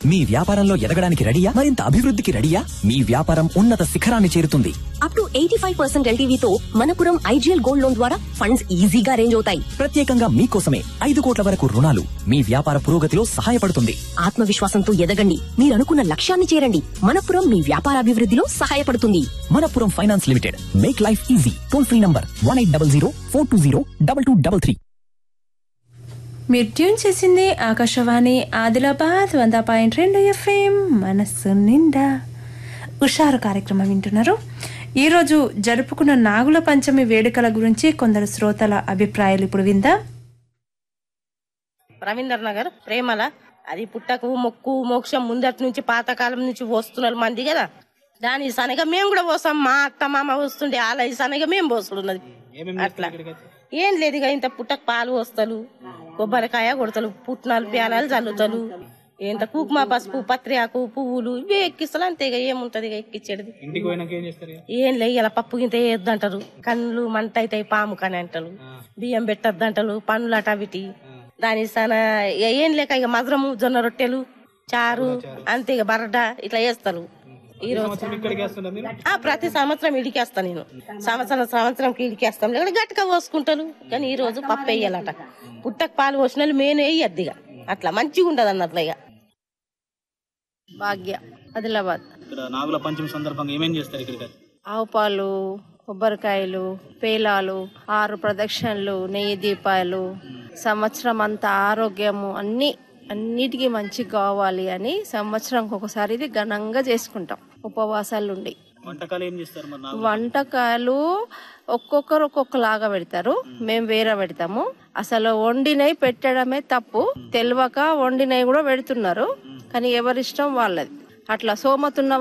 మీ వ్యాపారంలో ఎదగడానికి రెడీయా మరింత అభివృద్ధికి రెడీయా మీ వ్యాపారం ఉన్నత శిఖరాన్ని చేరుతుంది up to eighty five percent ఎల్టీవీతో మనపురం ఐజీఎల్ గోల్డ్ లోన్ ద్వారా ఫండ్స్ ఈజీగా అరేంజ్ అవుతాయి ప్రత్యేకంగా మీకోసమే ఐదు కోట్ల వరకు రుణాలు మీ వ్యాపార పురోగతిలో సహాయపడుతుంది ఆత్మవిశ్వాసంతో ఎదగండి మీరు అనుకున్న లక్ష్యాన్ని చేరండి మనపురం మీ వ్యాపారాభివృద్ధిలో సహాయపడుతుంది Manappuram finance limited make life easy toll free number one eight double zero four two zero double two double three మీరు ట్యూన్ చేసింది ఆకాశవాణి ఆదిలాబాద్ వంద పాయింట్ రెండు ఎఫ్ఎం మనస్సు నిండా ఉషారు కార్యక్రమం వింటున్నారు ఈరోజు జరుపుకున్న నాగుల పంచమి వేడుకల గురించి కొందరు శ్రోతల అభిప్రాయాలు ఇప్పుడు విందాం రవీందర్ నగర్ ప్రేమల అది పుట్టకు మొక్కు మోక్షం ముందటి నుంచి పాతకాలం నుంచి వస్తున్నారు మంది కదా దాని సనగ మేము కూడా పోసాం మా అత్త మామ వస్తుండే వాళ్ళ ఈ సనగ మేము పోసుడున్నది అట్లా ఏం లేదు ఇక ఇంత పుట్టకు పాలు వస్తలు కొబ్బరికాయ కొడతలు పుట్నాలు ప్యాలాలు చల్లుతలు ఇంత కుకుమా పసుపు పత్రియాకు పువ్వులు ఇవే ఎక్కిస్తలు అంతే ఇక ఏముంటది ఇక ఎక్కిచ్చేది ఇంటికి పోయినాక ఏం చేస్తారు ఇక? ఏం లే ఇలా పప్పు గింత వేయొద్దంటారు కళ్ళు మంట అవుతాయి పాము కని అంటారు బియ్యం పెట్టొద్దంటారు పండ్లు అట విటి దాని సన ఇక ఏం లేక ఇక మధురము జొన్న రొట్టెలు చారు అంతే ఇక బరడ ఇట్లా వేస్తారు ఈ రోజు సంవత్సరం ఇక్కడికి వేస్తుంటారు మీరు ఆ ప్రతి సంవత్సరం ఇడికేస్తా నేను సంవత్సరం సంవత్సరం ఇడికేస్తాం లేకపోతే గట్టిగా పోసుకుంటారు కానీ ఈ రోజు పప్పు వేయాలట పుట్టకు పాలు పోసిన వాళ్ళు మేను వేయద్దు ఇక అట్లా మంచిగా ఉండదు అన్నట్లు ఇక భాగ్య ఆదిలాబాద్ ఇక్కడ నాగుల పంచమి సందర్భంగా ఏమేం చేస్తారు ఇక్కడికి ఆవు పాలు కొబ్బరికాయలు పేలాలు ఆరు ప్రదక్షిణలు నెయ్యి దీపాలు సంవత్సరం అంతా ఆరోగ్యము అన్ని అన్నిటికీ మంచిగా కావాలి అని సంవత్సరంకి ఒకసారి ఇది ఘనంగా చేసుకుంటాం ఉపవాసాలు ఉండి వంటకాలు ఏం చేస్తారు మరి నాగుల వంటకాలు ఒక్కొక్కరు ఒక్కొక్కలాగా పెడతారు మేము వేరే పెడతాము అసలు వండినవి పెట్టడమే తప్పు తెలియక వండినవి కూడా పెడుతున్నారు కానీ ఎవరిష్టం వాళ్ళది అట్లా సోమతున్న